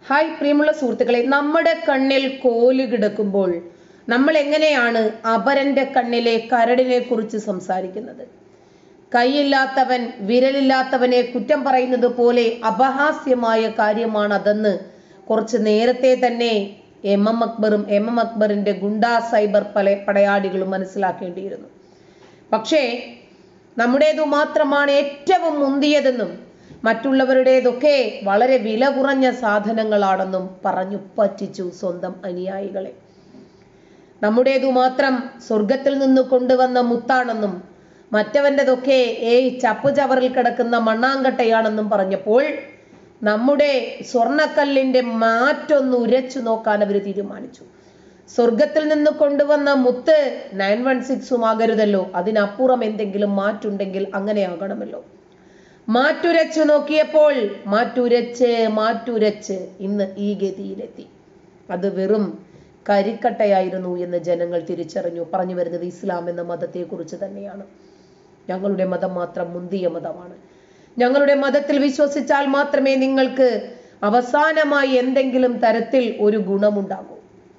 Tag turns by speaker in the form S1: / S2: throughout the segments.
S1: Hi പ്രിയമുള്ള സുഹൃത്തുക്കളെ നമ്മുടെ കണ്ണിൽ കോല് കിടക്കുമ്പോൾ നമ്മൾ എങ്ങനെയാണ് അപരന്റെ കണ്ണിലെ കരടിനെ കുറിച്ച് സംസാരിക്കുന്നത് കൈയില്ലാത്തവൻ വിരലില്ലാത്തവനെ കുറ്റം പറയുന്നത് പോലെ അപഹാസ്യമായ കാര്യമാണ് അതെന്ന് കുറച്ച് നേരത്തെ തന്നെ എം എം അക്ബറും എം എം അക്ബറിന്റെ ഗുണ്ടാ സൈബർ പല പടയാളികളും മനസ്സിലാക്കേണ്ടിയിരുന്നു പക്ഷേ നമ്മുടേതു മാത്രമാണ് ഏറ്റവും മുന്തിയതെന്നും മറ്റുള്ളവരുടേതൊക്കെ വളരെ വില കുറഞ്ഞ സാധനങ്ങളാണെന്നും പറഞ്ഞു പറ്റിച്ചു സ്വന്തം അനുയായികളെ നമ്മുടേതു മാത്രം സ്വർഗത്തിൽ നിന്ന് കൊണ്ടുവന്ന മുത്താണെന്നും മറ്റവൻ്റെതൊക്കെ ഏയ് ചപ്പുചവറിൽ കിടക്കുന്ന മണ്ണാങ്കട്ടയാണെന്നും പറഞ്ഞപ്പോൾ നമ്മുടെ സ്വർണക്കല്ലിന്റെ മാറ്റൊന്ന് ഉരച്ചു നോക്കാൻ അവർ തീരുമാനിച്ചു സ്വർഗത്തിൽ നിന്ന് കൊണ്ടുവന്ന മുത്ത് നയൻ വൺ സിക്സും ആകരുതല്ലോ അതിനപ്പുറം എന്തെങ്കിലും മാറ്റുണ്ടെങ്കിൽ അങ്ങനെ ആകണമല്ലോ മാറ്റുരച്ചു നോക്കിയപ്പോൾ മാറ്റുരച്ച് മാറ്റുരച്ച് ഇന്ന് ഈ ഗതിയിലെത്തി അത് വെറും കരിക്കട്ടയായിരുന്നു എന്ന് ജനങ്ങൾ തിരിച്ചറിഞ്ഞു പറഞ്ഞു വരുന്നത് ഇസ്ലാം എന്ന മതത്തെ കുറിച്ച് തന്നെയാണ് ഞങ്ങളുടെ മതം മാത്രം മുന്തിയ മതമാണ് ഞങ്ങളുടെ മതത്തിൽ വിശ്വസിച്ചാൽ മാത്രമേ നിങ്ങൾക്ക് അവസാനമായി എന്തെങ്കിലും തരത്തിൽ ഒരു ഗുണമുണ്ടാകൂ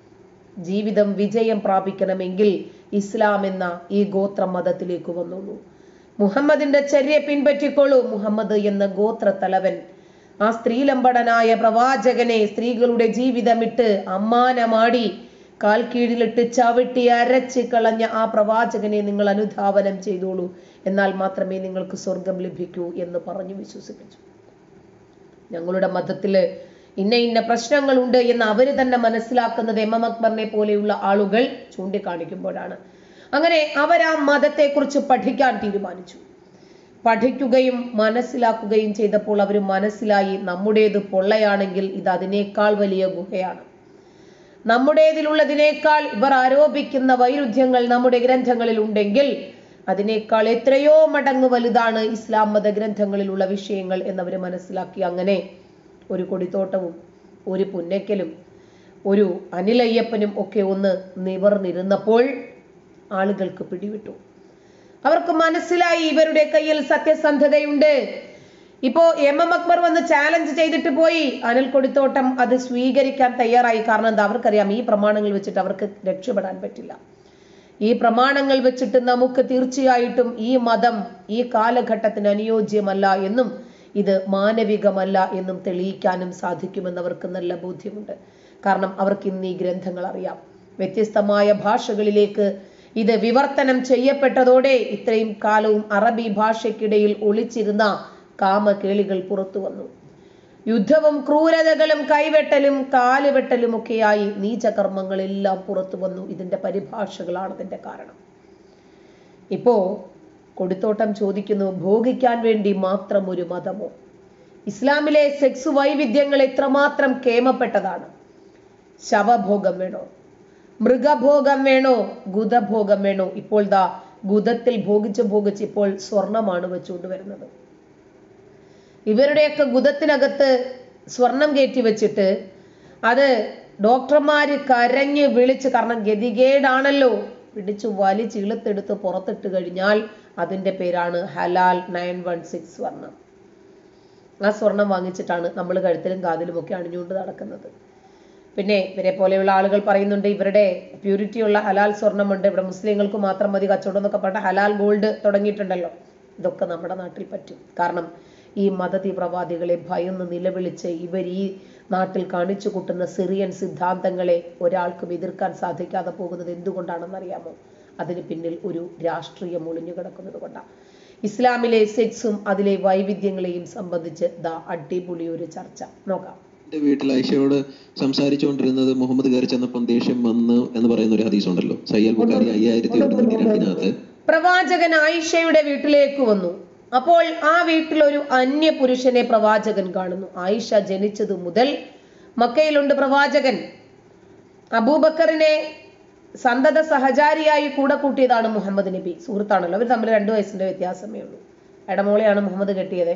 S1: ജീവിതം വിജയം പ്രാപിക്കണമെങ്കിൽ ഇസ്ലാം എന്ന ഈ ഗോത്ര മതത്തിലേക്ക് വന്നോളൂ മുഹമ്മദിന്റെ ചര്യ പിൻപറ്റിക്കോളൂ മുഹമ്മദ് എന്ന ഗോത്ര തലവൻ ആ സ്ത്രീലമ്പടനായ പ്രവാചകനെ സ്ത്രീകളുടെ ജീവിതമിട്ട് അമ്മാനമാടി കാൽ കീഴിലിട്ട് ചവിട്ടി അരച്ച് കളഞ്ഞ ആ പ്രവാചകനെ നിങ്ങൾ അനുധാവനം ചെയ്തോളൂ എന്നാൽ മാത്രമേ നിങ്ങൾക്ക് സ്വർഗം ലഭിക്കൂ എന്ന് പറഞ്ഞു വിശ്വസിപ്പിച്ചു ഞങ്ങളുടെ മതത്തില് ഇന്ന ഇന്ന പ്രശ്നങ്ങളുണ്ട് എന്ന് അവര് തന്നെ മനസ്സിലാക്കുന്നത് എം എം അക്ബറിനെ പോലെയുള്ള ആളുകൾ ചൂണ്ടിക്കാണിക്കുമ്പോഴാണ് അങ്ങനെ അവർ ആ മതത്തെക്കുറിച്ച് പഠിക്കാൻ തീരുമാനിച്ചു പഠിക്കുകയും മനസ്സിലാക്കുകയും ചെയ്തപ്പോൾ അവർ മനസ്സിലായി നമ്മുടേത് പൊള്ളയാണെങ്കിൽ ഇത് അതിനേക്കാൾ വലിയ ഗുഹയാണ് നമ്മുടേതിലുള്ളതിനേക്കാൾ ഇവർ ആരോപിക്കുന്ന വൈരുദ്ധ്യങ്ങൾ നമ്മുടെ ഗ്രന്ഥങ്ങളിൽ ഉണ്ടെങ്കിൽ അതിനേക്കാൾ എത്രയോ മടങ്ങ് വലുതാണ് ഇസ്ലാം മത ഗ്രന്ഥങ്ങളിലുള്ള വിഷയങ്ങൾ എന്നവർ മനസ്സിലാക്കി അങ്ങനെ ഒരു കൊടിത്തോട്ടവും ഒരു പുന്നയ്ക്കലും ഒരു അനിലയ്യപ്പനും ഒക്കെ ഒന്ന് നിവർന്നിരുന്നപ്പോൾ ആളുകൾക്ക് പിടിവിട്ടു അവർക്ക് മനസ്സിലായി ഇവരുടെ കയ്യിൽ സത്യസന്ധതയുണ്ട് ഇപ്പോ എം എം അക്ബർ വന്ന് ചാലഞ്ച് ചെയ്തിട്ട് പോയി അനിൽ കൊടിത്തോട്ടം അത് സ്വീകരിക്കാൻ തയ്യാറായി കാരണം എന്താ അവർക്കറിയാം ഈ പ്രമാണങ്ങൾ വെച്ചിട്ട് അവർക്ക് രക്ഷപ്പെടാൻ പറ്റില്ല ഈ പ്രമാണങ്ങൾ വെച്ചിട്ട് നമുക്ക് തീർച്ചയായിട്ടും ഈ മതം ഈ കാലഘട്ടത്തിന് അനുയോജ്യമല്ല എന്നും ഇത് മാനവികമല്ല എന്നും തെളിയിക്കാനും സാധിക്കുമെന്ന് അവർക്ക് നല്ല ബോധ്യമുണ്ട് കാരണം അവർക്ക് ഇന്ന് ഈ ഗ്രന്ഥങ്ങൾ അറിയാം വ്യത്യസ്തമായ ഭാഷകളിലേക്ക് ഇത് വിവർത്തനം ചെയ്യപ്പെട്ടതോടെ ഇത്രയും കാലവും അറബി ഭാഷയ്ക്കിടയിൽ ഒളിച്ചിരുന്ന കാമകേളികൾ പുറത്തു വന്നു യുദ്ധവും ക്രൂരതകളും കൈവെട്ടലും കാലുവെട്ടലും ഒക്കെയായി നീചകർമ്മങ്ങളെല്ലാം പുറത്തു വന്നു ഇതിന്റെ പരിഭാഷകളാണ് ഇതിന്റെ കാരണം ഇപ്പോ കൊടുത്തോട്ടം ചോദിക്കുന്നു ഭോഗിക്കാൻ വേണ്ടി മാത്രം ഒരു മതമോ ഇസ്ലാമിലെ സെക്സ് വൈവിധ്യങ്ങൾ എത്രമാത്രം കേമപ്പെട്ടതാണ് ശവഭോഗം വേണോ മൃഗഭോഗം വേണോ ഗുദഭോഗം വേണോ ഇപ്പോൾ ദാ ഗുദത്തിൽ ഭോഗിച്ച് ഭോഗിച്ച് ഇപ്പോൾ സ്വർണമാണ് വെച്ചുകൊണ്ട് വരുന്നത് ഇവരുടെയൊക്കെ ഗുദത്തിനകത്ത് സ്വർണം കയറ്റി വെച്ചിട്ട് അത് ഡോക്ടർമാര് കരഞ്ഞ് വിളിച്ച് കാരണം ഗതികേടാണല്ലോ പിടിച്ചു വലിച്ച് ഇളുത്തെടുത്ത് പുറത്തിട്ട് കഴിഞ്ഞാൽ അതിന്റെ പേരാണ് ഹലാൽ നയൻ വൺ സിക്സ് സ്വർണം ആ സ്വർണം വാങ്ങിച്ചിട്ടാണ് നമ്മൾ കഴുത്തിലും കാതിലും ഒക്കെ അണിഞ്ഞുകൊണ്ട് നടക്കുന്നത് പിന്നെ ഇവരെ പോലെയുള്ള ആളുകൾ പറയുന്നുണ്ട് ഇവരുടെ പ്യൂരിറ്റി ഉള്ള ഹലാൽ സ്വർണ്ണമുണ്ട് ഇവിടെ മുസ്ലിങ്ങൾക്ക് മാത്രം മതി കച്ചവടം എന്നൊക്കെ പറഞ്ഞ ഹലാൽ ഗോൾഡ് തുടങ്ങിയിട്ടുണ്ടല്ലോ ഇതൊക്കെ നമ്മുടെ നാട്ടിൽ പറ്റും കാരണം ഈ മതതീവ്രവാദികളെ ഭയന്ന് നിലവിളിച്ച് ഇവർ ഈ നാട്ടിൽ കാണിച്ചു കൂട്ടുന്ന സിറിയൻ സിദ്ധാന്തങ്ങളെ ഒരാൾക്കും എതിർക്കാൻ സാധിക്കാതെ പോകുന്നത് എന്തുകൊണ്ടാണെന്നറിയാമോ അതിന് പിന്നിൽ ഒരു രാഷ്ട്രീയം ഒളിഞ്ഞു കിടക്കുന്നത് കൊണ്ടാണ് ഇസ്ലാമിലെ സെക്സും അതിലെ വൈവിധ്യങ്ങളെയും സംബന്ധിച്ച് ദാ അടിപൊളി ഒരു ചർച്ച നോക്കാം
S2: എന്റെ വീട്ടിൽ ആയിഷയോട് സംസാരിച്ചുകൊണ്ടിരുന്നത് മുഹമ്മദ് കയറി ചെന്നപ്പം ദേഷ്യം വന്നു എന്ന് പറയുന്ന ഒരു ഹദീസ് ഉണ്ടല്ലോ സയ്യൽ ബുഖാരി അയ്യായിരത്തി ഒരുന്നൂറ്റി രണ്ടിനകത്ത്
S1: പ്രവാചകൻ ആയിഷയുടെ വീട്ടിലേക്ക് വന്നു അപ്പോൾ ആ വീട്ടിൽ ഒരു അന്യ പുരുഷനെ പ്രവാചകൻ കാണുന്നു ആയിഷ ജനിച്ചതു മുതൽ മക്കയിലുണ്ട് പ്രവാചകൻ അബൂബക്കറിനെ സന്തത സഹചാരിയായി കൂടെ കൂട്ടിയതാണ് മുഹമ്മദ് നബി സുഹൃത്താണല്ലോ അവർ തമ്മിൽ രണ്ടു വയസ്സിന്റെ വ്യത്യാസമേ ഉള്ളൂ ഇടമോളെയാണ് മുഹമ്മദ് കെട്ടിയത്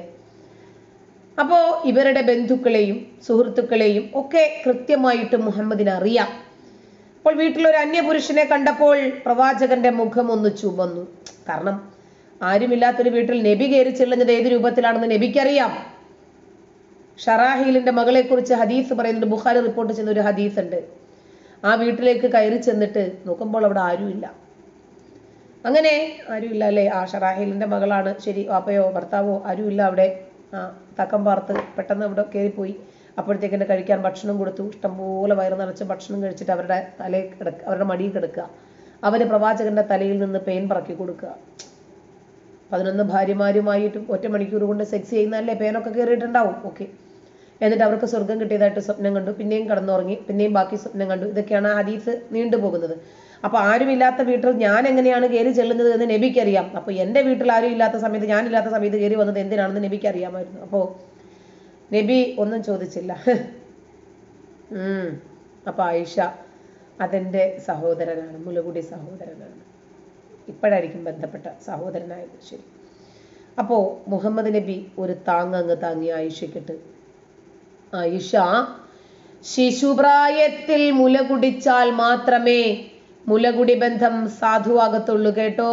S1: അപ്പോ ഇവരുടെ ബന്ധുക്കളെയും സുഹൃത്തുക്കളെയും ഒക്കെ കൃത്യമായിട്ട് മുഹമ്മദിന് അറിയാം അപ്പോൾ വീട്ടിലൊരു അന്യപുരുഷനെ കണ്ടപ്പോൾ പ്രവാചകന്റെ മുഖം ഒന്ന് ചുവന്നു കാരണം ആരുമില്ലാത്തൊരു വീട്ടിൽ നബി കയറി ചെല്ലുന്നത് ഏത് രൂപത്തിലാണെന്ന് നബിക്കറിയാം ഷറാഹീലിന്റെ മകളെ കുറിച്ച് ഹദീസ് പറയുന്നുണ്ട് ബുഖാരി റിപ്പോർട്ട് ചെയ്യുന്ന ഒരു ഹദീസ് ഉണ്ട് ആ വീട്ടിലേക്ക് കയറി ചെന്നിട്ട് നോക്കുമ്പോൾ അവിടെ ആരുമില്ല അങ്ങനെ ആരുമില്ല അല്ലേ ആ ഷറാഹീലിന്റെ മകളാണ് ശരി വാപ്പയോ ഭർത്താവോ ആരുമില്ല അവിടെ ആ തക്കം പാർത്ത് പെട്ടെന്ന് അവിടെ കയറിപ്പോയി അപ്പോഴത്തേക്കിന് കഴിക്കാൻ ഭക്ഷണം കൊടുത്തു ഇഷ്ടംപോലെ വയറ് നിറച്ച് ഭക്ഷണം കഴിച്ചിട്ട് അവരുടെ തലയിൽ കിടക്കുക അവരുടെ മടിയിൽ കിടക്കുക അവര് പ്രവാചകന്റെ തലയിൽ നിന്ന് പെയിൻ പറക്കി കൊടുക്കുക പതിനൊന്ന് ഭാര്യമാരുമായിട്ട് ഒറ്റ മണിക്കൂർ കൊണ്ട് സെക്സ് ചെയ്യുന്നതല്ലേ പേനൊക്കെ കയറിയിട്ടുണ്ടാവും ഓക്കെ എന്നിട്ട് അവർക്ക് സ്വർഗം കിട്ടിയതായിട്ട് സ്വപ്നം കണ്ടു പിന്നെയും കടന്നുറങ്ങി പിന്നെയും ബാക്കി സ്വപ്നം കണ്ടു ഇതൊക്കെയാണ് ആ ഹദീസ് നീണ്ടുപോകുന്നത് അപ്പൊ ആരുമില്ലാത്ത വീട്ടിൽ ഞാൻ എങ്ങനെയാണ് കയറി ചെല്ലുന്നത് എന്ന് നബിക്കറിയാം അപ്പൊ എന്റെ വീട്ടിൽ ആരും ഇല്ലാത്ത സമയത്ത് ഞാനില്ലാത്ത സമയത്ത് കയറി വന്നത് എന്തിനാണെന്ന് നബിക്ക് അറിയാമായിരുന്നു അപ്പോ നബി ഒന്നും ചോദിച്ചില്ല ഉം അപ്പൊ ആയിഷ അതെന്റെ സഹോദരനാണ് മുലകുടി സഹോദരനാണ് ഇപ്പോഴായിരിക്കും ബന്ധപ്പെട്ട സഹോദരനായത് ശരി അപ്പോ മുഹമ്മദ് നബി ഒരു താങ്ങ് അങ്ങ് താങ്ങി ആയിഷയ്ക്കിട്ട് ആയിഷ ശിശുപ്രായത്തിൽ മുല കുടിച്ചാൽ മാത്രമേ മുലകുടി ബന്ധം സാധുവാകത്തുള്ളൂ കേട്ടോ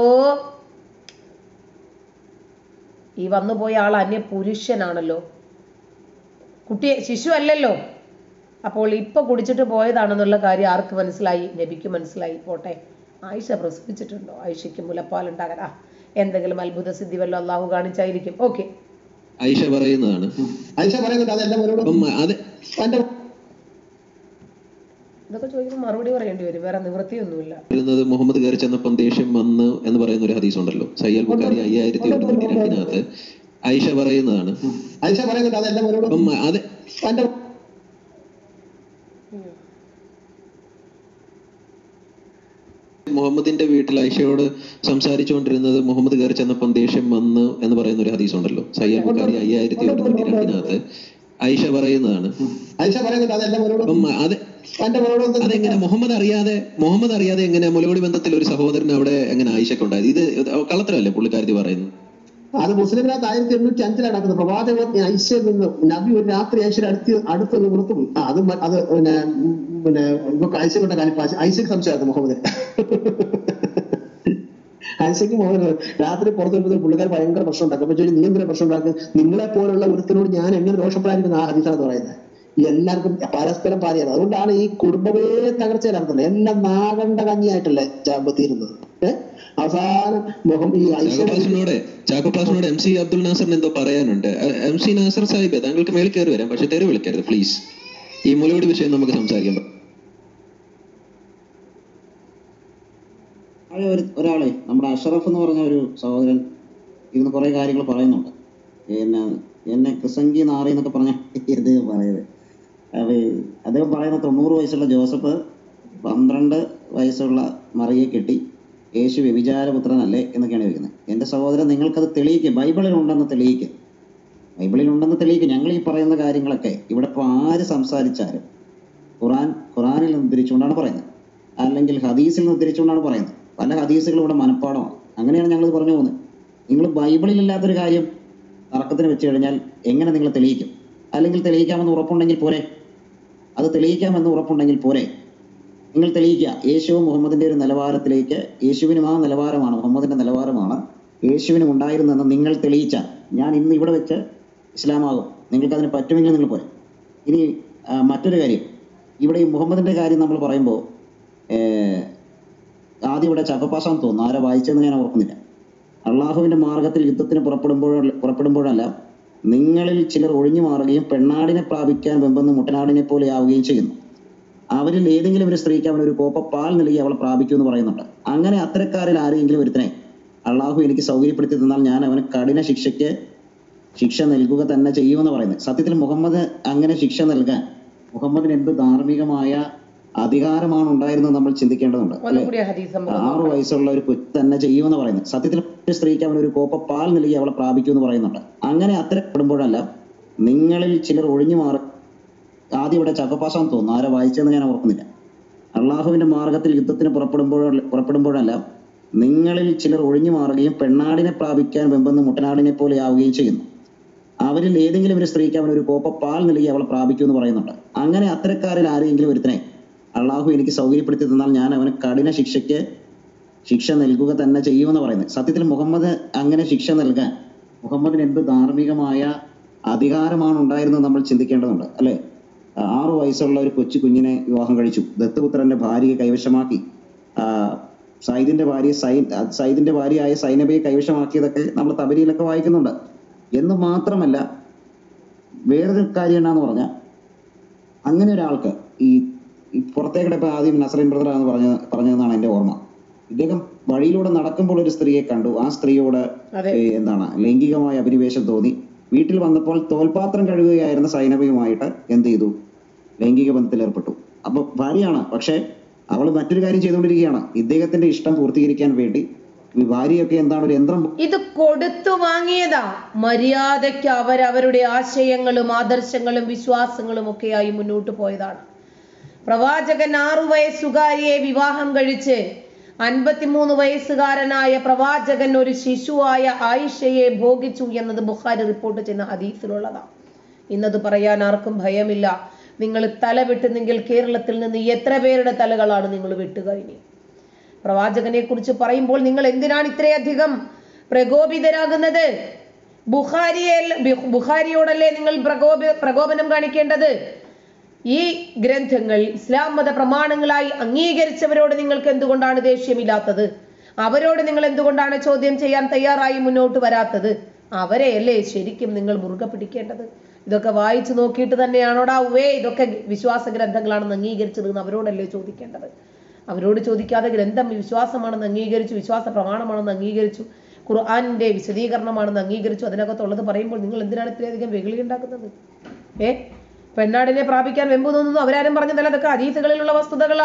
S1: ഈ വന്നുപോയ ആൾ അന്യ പുരുഷനാണല്ലോ കുട്ടിയെ ശിശു അല്ലല്ലോ അപ്പോൾ ഇപ്പൊ കുടിച്ചിട്ട് പോയതാണെന്നുള്ള കാര്യം ആർക്ക് മനസ്സിലായി നബിക്ക് മനസ്സിലായി പോട്ടെ ആയിഷ പ്രസവിച്ചിട്ടുണ്ടോ ആയിഷയ്ക്ക് മുലപ്പാൽ ഉണ്ടാകാൻ ആ എന്തെങ്കിലും അത്ഭുത സിദ്ധി വല്ല അള്ളാഹു കാണിച്ചായിരിക്കും ഓക്കെ
S2: ഐഷ പറയുന്നതാണ്
S3: ഐഷ പറയുന്നുണ്ട് അതെല്ലാം മോനോട്
S2: അപ്പം അത്
S3: തന്റെ
S1: ഇതൊക്കെ ചോദിക്കുമ്പോൾ മറുപടി പറയേണ്ടി വരും വേറെ നിവൃത്തിയൊന്നുമില്ല
S2: വരുന്നത് മുഹമ്മദ് കയറി ചെന്നപ്പം ദേഷ്യം വന്ന് എന്ന് പറയുന്ന ഒരു ഹദീസ് ഉണ്ടല്ലോ സയ്യൽ ബുഖാരി അയ്യായിരത്തി ഒരുന്നൂറ്റി രണ്ടിനകത്ത് ഐഷ പറയുന്നതാണ്
S3: ഐഷ പറയുന്നുണ്ട് അതെല്ലാം മോനോട്
S2: അപ്പം അത്
S3: തന്റെ
S2: മുഹമ്മദിന്റെ വീട്ടിൽ ഐഷയോട് സംസാരിച്ചുകൊണ്ടിരുന്നത് മുഹമ്മദ് കയറി ചെന്നപ്പം ദേഷ്യം വന്ന് എന്ന് പറയുന്ന ഒരു ഹദീസ് ഉണ്ടല്ലോ സയ്യൽ ബുഖാരി അയ്യായിരത്തി ഒരുന്നൂറ്റി രണ്ടിനകത്ത് ഐഷ പറയുന്നതാണ്
S3: ഐഷ പറയുന്നുണ്ട് അതെല്ലാം മോനോട്
S2: അപ്പം അത്
S3: തന്റെ മോനോട് ഒന്ന്
S2: അതെങ്ങനെ മുഹമ്മദ് അറിയാതെ മുഹമ്മദ് അറിയാതെ എങ്ങനെ മുലകുടി ബന്ധത്തിൽ ഒരു സഹോദരൻ അവിടെ എങ്ങനെ ആയിഷക്കുണ്ടായത് ഇത് കള്ളത്തരല്ലേ പുള്ളിക്കാരത്തി പറയുന്നത്
S3: അത് മുസ്ലിമിനകത്ത് ആയിരത്തി എണ്ണൂറ്റി അഞ്ചിലാണ് നടക്കുന്നത് പ്രവാചകൻ ഐശ്വര്യ നിന്ന് നബി ഒരു രാത്രി ഐശ്വര്യ അടുത്ത് അടുത്ത് പുറത്തു പോയി ആ, അത് മ- അത് പിന്നെ ഉം, പിന്നെ ഇവർക്ക് ഐശ്വര്യ കാര്യം ഐശ്വര്യ സംശയമായിരുന്നു മുഹമ്മദ് ഐശ്വര്യ മുഹമ്മദ് രാത്രി പുറത്തു വരുമ്പോൾ പുള്ളിക്കാർ ഭയങ്കര പ്രശ്നം ഉണ്ടാക്കും അപ്പൊ ചോദിച്ചു, നീ എന്തിനാ പ്രശ്നം ഉണ്ടാക്കും നിങ്ങളെ പോലുള്ള ഒരുത്തിനോട് ഞാൻ എങ്ങനെ രോഷപ്പെടാതിരിക്കുന്ന ആ ഹദീസാണ് പറയുന്നത് ഈ എല്ലാവർക്കും പരസ്പരം പാരിയാണ് അതുകൊണ്ടാണ് ഈ കുടുംബമേ തകർച്ചയിലാക്കുന്നത് എല്ലാം നാഗണ്ട കഞ്ഞിയായിട്ടല്ലേ ചാമ്പ തീരുന്നത് ഏഹ് അവസാനം മുഹമ്മദ് ഈ ഐശ്വര്യ
S2: ചാക്കോപ്ലാസിനോട് ചാക്കോപ്ലാസിനോട് എം സി അബ്ദുൽ നാസറിന് എന്തോ പറയാനുണ്ട് എം സി നാസർ സാഹിബ് താങ്കൾക്ക് മേളിൽ കയറി വരാം പക്ഷെ തെറി വിളിക്കരുത് പ്ലീസ് ഈ മുലകുടി വിഷയം നമുക്ക് സംസാരിക്കാം
S4: പഴയ ഒരു ഒരാളെ നമ്മുടെ അഷറഫ് എന്ന് പറഞ്ഞ ഒരു സഹോദരൻ ഇരുന്ന് കുറേ കാര്യങ്ങൾ പറയുന്നുണ്ട് പിന്നെ എന്നെ ക്രിസംഗി നാറി എന്നൊക്കെ പറഞ്ഞ ഇത് പറയുന്നത് അത് അദ്ദേഹം പറയുന്ന തൊണ്ണൂറ് വയസ്സുള്ള ജോസഫ് പന്ത്രണ്ട് വയസ്സുള്ള മറിയെ കെട്ടി യേശു വ്യഭിചാരപുത്രനല്ലേ എന്നൊക്കെയാണ് ചോദിക്കുന്നത് എൻ്റെ സഹോദരൻ നിങ്ങൾക്കത് തെളിയിക്കുക ബൈബിളിൽ ഉണ്ടെന്ന് തെളിയിക്കുക ബൈബിളിൽ ഉണ്ടെന്ന് തെളിയിക്കുക ഞങ്ങൾ ഈ പറയുന്ന കാര്യങ്ങളൊക്കെ ഇവിടെ ഇപ്പോൾ ആര് സംസാരിച്ചാലും ഖുറാൻ ഖുറാനിൽ നിന്ന് ഉദ്ധരിച്ചുകൊണ്ടാണ് പറയുന്നത് അല്ലെങ്കിൽ ഹദീസിൽ നിന്ന് ഉദ്ധരിച്ചുകൊണ്ടാണ് പറയുന്നത് പല ഹദീസുകളും ഇവിടെ മനഃപ്പാടമാണ് അങ്ങനെയാണ് ഞങ്ങൾ പറഞ്ഞു പോകുന്നത് നിങ്ങൾ ബൈബിളിൽ ഇല്ലാത്തൊരു കാര്യം തർക്കത്തിന് വെച്ച് കഴിഞ്ഞാൽ എങ്ങനെ നിങ്ങൾ തെളിയിക്കും അല്ലെങ്കിൽ തെളിയിക്കാമെന്ന് ഉറപ്പുണ്ടെങ്കിൽ പോരെ അത് തെളിയിക്കാമെന്ന് ഉറപ്പുണ്ടെങ്കിൽ പോരെ നിങ്ങൾ തെളിയിക്കുക യേശുവും മുഹമ്മദിന്റെ ഒരു നിലവാരത്തിലേക്ക് യേശുവിനും ആ നിലവാരമാണ് മുഹമ്മദിന്റെ നിലവാരമാണ് യേശുവിനും ഉണ്ടായിരുന്നെന്ന് നിങ്ങൾ തെളിയിച്ചാൽ ഞാൻ ഇന്ന് ഇവിടെ വെച്ച് ഇസ്ലാമാകും നിങ്ങൾക്ക് അതിന് പറ്റുമെങ്കിൽ നിങ്ങൾ പോരെ ഇനി ആ, മറ്റൊരു കാര്യം ഇവിടെ ഈ മുഹമ്മദിന്റെ കാര്യം നമ്മൾ പറയുമ്പോൾ ആദ്യം ഇവിടെ ചക്കപ്പാസാന്ന് തോന്നുന്നു ആരെ വായിച്ചെന്ന് ഞാൻ ഓർക്കുന്നില്ല അള്ളാഹുവിന്റെ മാർഗത്തിൽ യുദ്ധത്തിന് പുറപ്പെടുമ്പോൾ പുറപ്പെടുമ്പോഴല്ല നിങ്ങളിൽ ചിലർ ഒഴിഞ്ഞു മാറുകയും പെണ്ണാടിനെ പ്രാപിക്കാൻ വെമ്പെന്ന് മുട്ടനാടിനെ പോലെ ആവുകയും ചെയ്യുന്നു അവരിൽ ഏതെങ്കിലും ഒരു സ്ത്രീക്ക് അവൻ ഒരു കോപ്പ പാൽ നൽകി അവളെ പ്രാപിക്കൂ എന്ന് പറയുന്നുണ്ട് അങ്ങനെ അത്തരക്കാരിൽ ആരെങ്കിലും ഒരുത്തനെ അള്ളാഹു എനിക്ക് സൗകര്യപ്പെടുത്തി തന്നാൽ ഞാൻ അവന് കഠിന ശിക്ഷയ്ക്ക് ശിക്ഷ നൽകുക തന്നെ ചെയ്യുമെന്ന് പറയുന്നത് സത്യത്തിൽ മുഹമ്മദ് അങ്ങനെ ശിക്ഷ നൽകാൻ മുഹമ്മദിന് എന്ത് ധാർമ്മികമായ അധികാരമാണ് ഉണ്ടായിരുന്നത് നമ്മൾ ചിന്തിക്കേണ്ടതുണ്ട്
S1: ഒന്നും
S4: അല്ലേ
S1: കൂടി ആ ഹദീസ് നമുക്ക്
S4: ആറു വയസ്സുള്ള ഒരു കൊച്ചു തന്നെ ചെയ്യുമെന്ന് പറയുന്നത് സത്യത്തിൽ ഒരു സ്ത്രീക്ക് അവൻ ഒരു കോപ്പ പാൽ നൽകി അവളെ പ്രാപിക്കൂ എന്ന് പറയുന്നുണ്ട് അങ്ങനെ അത്തരപ്പെടുമ്പോഴല്ല നിങ്ങളിൽ ചിലർ ഒഴിഞ്ഞു മാറി ആദ്യം ഇവിടെ ചക്കപ്പാസാന്ന് തോന്നുന്നു ആരെ വായിച്ചെന്ന് ഞാൻ ഓർക്കുന്നില്ല അള്ളാഹുവിന്റെ മാർഗത്തിൽ യുദ്ധത്തിന് പുറപ്പെടുമ്പോൾ പുറപ്പെടുമ്പോഴല്ല നിങ്ങളിൽ ചിലർ ഒഴിഞ്ഞു മാറുകയും പെണ്ണാടിനെ പ്രാപിക്കാൻ വെമ്പെന്ന് മുട്ടനാടിനെ പോലെ ആവുകയും ചെയ്യുന്നു അവരിൽ ഏതെങ്കിലും ഒരു സ്ത്രീക്ക് അവൻ ഒരു കോപ്പ പാൽ നൽകി അവളെ പ്രാപിക്കൂ എന്ന് പറയുന്നുണ്ട് അങ്ങനെ അത്തരക്കാരിൽ ആരെങ്കിലും ഒരുത്തനെ അള്ളാഹു എനിക്ക് സൗകര്യപ്പെടുത്തി തന്നാൽ ഞാൻ അവന് കഠിന ശിക്ഷയ്ക്ക് ശിക്ഷ നൽകുക തന്നെ ചെയ്യുമെന്ന് പറയുന്നത് സത്യത്തിൽ മുഹമ്മദ് അങ്ങനെ ശിക്ഷ നൽകാൻ മുഹമ്മദിന് എന്ത് ധാർമ്മികമായ അധികാരമാണ് ഉണ്ടായിരുന്നത് നമ്മൾ ചിന്തിക്കേണ്ടതുണ്ട് അല്ലെ ആറു വയസ്സുള്ള ഒരു കൊച്ചു കുഞ്ഞിനെ വിവാഹം കഴിച്ചു ദത്തുപുത്രന്റെ ഭാര്യയെ കൈവശമാക്കി ആ, സൈദിന്റെ ഭാര്യ സൈ സൈദിന്റെ ഭാര്യയായ സൈനബയെ കൈവശമാക്കിയതൊക്കെ നമ്മൾ തബരിയിലൊക്കെ വായിക്കുന്നുണ്ട് എന്ന് മാത്രമല്ല വേറൊരു കാര്യം എന്നാന്ന് പറഞ്ഞാൽ അങ്ങനെ ഒരാൾക്ക് ഈ ഈ പുറത്തേക്കിടെ ഇപ്പൊ ആദ്യം നസറിൻ ബ്രദറാന്ന് പറഞ്ഞ പറഞ്ഞതെന്നാണ് എന്റെ ഓർമ്മ ഇദ്ദേഹം വഴിയിലൂടെ നടക്കുമ്പോൾ ഒരു സ്ത്രീയെ കണ്ടു ആ സ്ത്രീയോട്
S1: അതെ.
S4: ഏ, എന്താണ് ലൈംഗികമായ അഭിനിവേശം തോന്നി വീട്ടിൽ വന്നപ്പോൾ തോൽപാത്രം കഴുകുകയായിരുന്ന സൈനബയുമായിട്ട് എന്ത് ചെയ്തു ലൈംഗിക ബന്ധത്തിൽ ഏർപ്പെട്ടു അപ്പൊ ഭാര്യയാണ് പക്ഷെ അവൾ മറ്റൊരു കാര്യം ചെയ്തുകൊണ്ടിരിക്കുകയാണ് ഇദ്ദേഹത്തിന്റെ ഇഷ്ടം പൂർത്തീകരിക്കാൻ വേണ്ടി ഈ ഭാര്യയൊക്കെ എന്താണ് ഒരു യന്ത്രം
S1: ഇത് കൊടുത്തു വാങ്ങിയതാ മര്യാദയ്ക്ക് അവരവരുടെ ആശയങ്ങളും ആദർശങ്ങളും വിശ്വാസങ്ങളും ഒക്കെയായി മുന്നോട്ട് പോയതാണ് പ്രവാചകൻ ആറു വയസ്സുകാരിയെ വിവാഹം കഴിച്ച് അൻപത്തിമൂന്ന് വയസ്സുകാരനായ പ്രവാചകൻ ഒരു ശിശുവായ ആയിഷയെ ഭോഗിച്ചു എന്നത് ബുഖാരി റിപ്പോർട്ട് ചെയ്യുന്ന ഹദീസിലുള്ളതാണ് ഇന്നത് പറയാൻ ആർക്കും ഭയമില്ല നിങ്ങൾ തല വെട്ടുന്നെങ്കിൽ കേരളത്തിൽ നിന്ന് എത്ര പേരുടെ തലകളാണ് നിങ്ങൾ വെട്ടുക ഇനി പ്രവാചകനെ കുറിച്ച് പറയുമ്പോൾ നിങ്ങൾ എന്തിനാണ് ഇത്രയധികം പ്രകോപിതരാകുന്നത് ബുഖാരിയെ ബുഖാരിയോടല്ലേ നിങ്ങൾ പ്രകോപ പ്രകോപനം കാണിക്കേണ്ടത് ഈ ഗ്രന്ഥങ്ങൾ ഇസ്ലാം മത പ്രമാണങ്ങളായി അംഗീകരിച്ചവരോട് നിങ്ങൾക്ക് എന്തുകൊണ്ടാണ് ദേഷ്യമില്ലാത്തത് അവരോട് നിങ്ങൾ എന്തുകൊണ്ടാണ് ചോദ്യം ചെയ്യാൻ തയ്യാറായി മുന്നോട്ട് വരാത്തത് അവരെയല്ലേ ശരിക്കും നിങ്ങൾ മുറുകെ പിടിക്കേണ്ടത് ഇതൊക്കെ വായിച്ചു നോക്കിയിട്ട് തന്നെയാണോടാ ഉവേ ഇതൊക്കെ വിശ്വാസ ഗ്രന്ഥങ്ങളാണെന്ന് അംഗീകരിച്ചത് എന്ന് അവരോടല്ലേ ചോദിക്കേണ്ടത് അവരോട് ചോദിക്കാതെ ഗ്രന്ഥം വിശ്വാസമാണെന്ന് അംഗീകരിച്ചു വിശ്വാസ പ്രമാണമാണെന്ന് അംഗീകരിച്ചു ഖുർആാനിന്റെ വിശദീകരണമാണെന്ന് അംഗീകരിച്ചു അതിനകത്തുള്ളത് പറയുമ്പോൾ നിങ്ങൾ എന്തിനാണ് ഇത്രയധികം വെകിളി ഉണ്ടാക്കുന്നത് ഏ പെണ്ണാടിനെ പ്രാപിക്കാൻ വെമ്പ് തോന്നുന്നു അവരാരും പറഞ്ഞതല്ല അതൊക്കെ ഹദീസുകളിലുള്ള വസ്തുതകളാ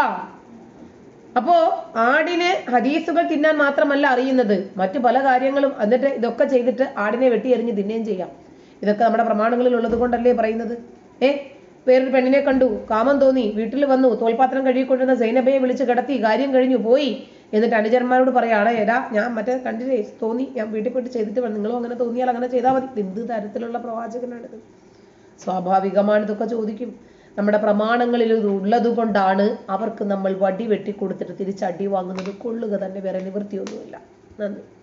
S1: അപ്പോ ആടിന് ഹദീസുകൾ തിന്നാൻ മാത്രമല്ല അറിയുന്നത് മറ്റു പല കാര്യങ്ങളും എന്നിട്ട് ഇതൊക്കെ ചെയ്തിട്ട് ആടിനെ വെട്ടി എറിഞ്ഞ് തിന്നുകയും ചെയ്യാം ഇതൊക്കെ നമ്മുടെ പ്രമാണങ്ങളിൽ ഉള്ളത് കൊണ്ടല്ലേ പറയുന്നത് ഏ വേറൊരു പെണ്ണിനെ കണ്ടു കാമം തോന്നി വീട്ടിൽ വന്നു തോൽപാത്രം കഴുകിക്കൊണ്ടിരുന്ന സൈനബയെ വിളിച്ച് കിടത്തി കാര്യം കഴിഞ്ഞു പോയി എന്നിട്ട് അനുചരന്മാരോട് പറയാണ് എടാ ഞാൻ മറ്റേ കണ്ടില്ലേ തോന്നി ഞാൻ വീട്ടിൽ പോയിട്ട് ചെയ്തിട്ട് വന്നു നിങ്ങളും അങ്ങനെ തോന്നിയാൽ അങ്ങനെ ചെയ്താൽ മതി എന്ത് തരത്തിലുള്ള പ്രവാചകനാണിത് സ്വാഭാവികമാണ് ഇതൊക്കെ ചോദിക്കും നമ്മുടെ പ്രമാണങ്ങളിൽ ഇത് ഉള്ളത് കൊണ്ടാണ് അവർക്ക് നമ്മൾ വടി വെട്ടി കൊടുത്തിട്ട് തിരിച്ചടി വാങ്ങുന്നത് കൊള്ളുക തന്നെ വേറെ നിവൃത്തിയൊന്നുമില്ല നന്ദി